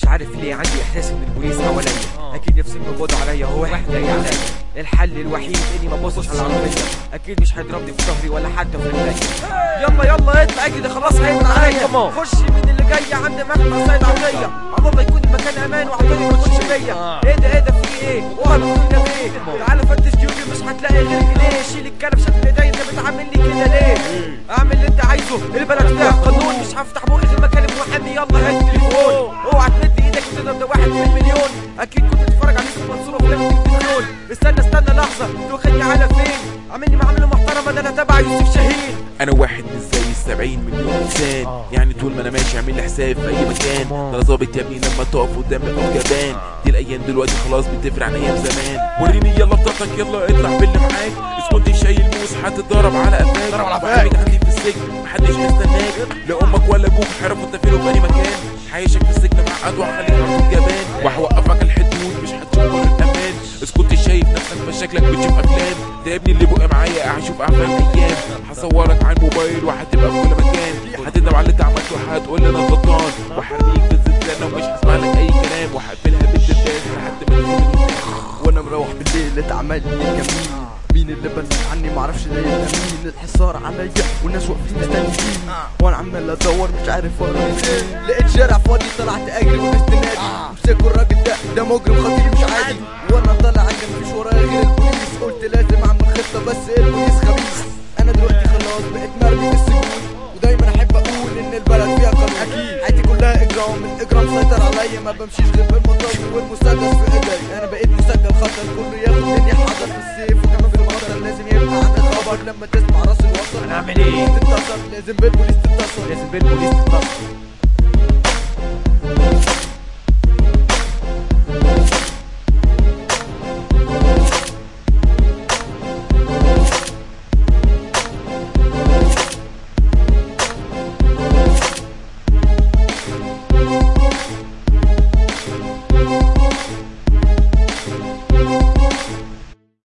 مش عارف ليه عندي احساس ان البوليس حواليا اكيد نفسهم يقبضوا عليا هو واحد جاي عليا الحل الوحيد اني ما ابصش على العربيه اكيد مش هيضربني في ظهري ولا حتى في رجلي يلا يلا اطلع اجري ده خلاص هيمن عليا خش مين اللي جاي عند مخبأ سيد عطيه على الله يكون المكان امان وعطيه ما تخش بيا ايه ده ايه ده في ايه اوعى تكون ده ايه تعالى فتش جيوبي مش هتلاقي غير جنيه شيل الكنب شكل ايديا انت بتعاملني كده ليه اعمل اللي انت عايزه البلد فيها قانون مش هفتح بوقي غير ما اكلم محامي يلا هات التليفون اوعى تمد ايدك وتضرب ده واحد في المليون اكيد كنت تتفرج على يوسف منصور في التلفزيون استنى استنى لحظه تاخدني على فين عاملني معامله محترمه ده انا تبع يوسف شاهين انا واحد مش زي السبعين مليون انسان يعني طول ما انا ماشي اعمل لي حساب في اي مكان ده انا ظابط يا ابني لما تقف قدامي ابقى جبان دي الايام دلوقتي خلاص بتفرق عن ايام زمان وريني يلا بطاقتك يلا اطلع باللي معاك اذا كنت شايل موس هتتضرب على قفاك ضرب على قفاك. وحبيبك عندي في السجن محدش هيستناك لا امك ولا ابوك عرفوا انت فين وفي أي مكان هعيشك في السجن معقد وهخليك على طول جبان وهوقفك الحدود مش هتشوف بر الامان اذا كنت شايف نفسك فشكلك بتشوف افلام ده يا ابني اللي بقى معايا هشوف اعمال ايام هصورك على الموبايل وهتبقى في كل مكان هتندم على اللي انت عملته وهتقول لي انا غلطان وهرميك في الزنزانه ومش هسمع لك اي كلام وهقفلها بالدبان لحد ما تجيب وانا مروح بالليل اتعمل لي جميل مين اللي بنسى عني معرفش ده يبقى مين الحصار عليا والناس واقفين مستنيين وانا عمال ادور مش عارف ورايا فين لقيت شارع فاضي طلعت اجري والناس تنادي امسكوا الراجل ده ده مجرم خطير مش عادي وانا طالع عجل مفيش ورايا غير البوليس قلت لازم اعمل خطه بس البوليس خبيث انا دلوقتي خلاص بقيت مرمي في السجون ودايما احب اقول ان البلد فيها قانون اكيد حياتي كلها اجرام الاجرام سيطر عليا ما بمشيش غير بالمطر والمسدس في ايدي انا بقيت مسجل خطر كله ياخد مني حذر في السيف وكمان في المطر لازم يبقى عندك خبر لما تسمع راس الوصل هنعمل ايه؟ تتصل لازم بالبوليس تتصل لازم بالبوليس تتصل